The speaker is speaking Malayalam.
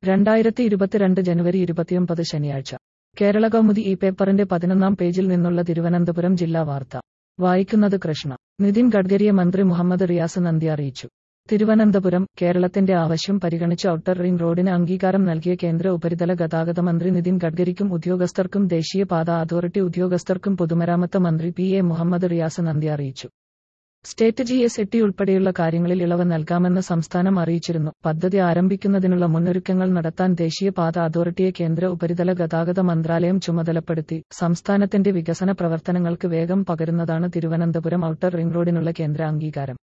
രണ്ടായിരത്തി ഇരുപത്തിരണ്ട് ജനുവരി ഇരുപത്തിയൊമ്പത് ശനിയാഴ്ച കേരള കൗമുദി ഈ പേപ്പറിന്റെ പതിനൊന്നാം പേജിൽ നിന്നുള്ള തിരുവനന്തപുരം ജില്ലാ വാർത്ത വായിക്കുന്നത് കൃഷ്ണ നിതിൻ ഗഡ്കരിയെ മന്ത്രി മുഹമ്മദ് റിയാസ് നന്ദി അറിയിച്ചു തിരുവനന്തപുരം കേരളത്തിന്റെ ആവശ്യം പരിഗണിച്ച് ഔട്ടർ റിംഗ് റോഡിന് അംഗീകാരം നൽകിയ കേന്ദ്ര ഉപരിതല ഗതാഗത മന്ത്രി നിതിൻ ഗഡ്കരിക്കും ഉദ്യോഗസ്ഥർക്കും ദേശീയ പാത അതോറിറ്റി ഉദ്യോഗസ്ഥർക്കും പൊതുമരാമത്ത് മന്ത്രി പി എ മുഹമ്മദ് റിയാസ് നന്ദി അറിയിച്ചു സ്റ്റേറ്റ് ജി എസ് എട്ടി ഉൾപ്പെടെയുള്ള കാര്യങ്ങളിൽ ഇളവ് നൽകാമെന്ന് സംസ്ഥാനം അറിയിച്ചിരുന്നു പദ്ധതി ആരംഭിക്കുന്നതിനുള്ള മുന്നൊരുക്കങ്ങൾ നടത്താൻ ദേശീയ പാത അതോറിറ്റിയെ കേന്ദ്ര ഉപരിതല ഗതാഗത മന്ത്രാലയം ചുമതലപ്പെടുത്തി സംസ്ഥാനത്തിന്റെ വികസന പ്രവർത്തനങ്ങൾക്ക് വേഗം പകരുന്നതാണ് തിരുവനന്തപുരം ഔട്ടർ റിംഗ് റോഡിനുള്ള കേന്ദ്ര അംഗീകാരം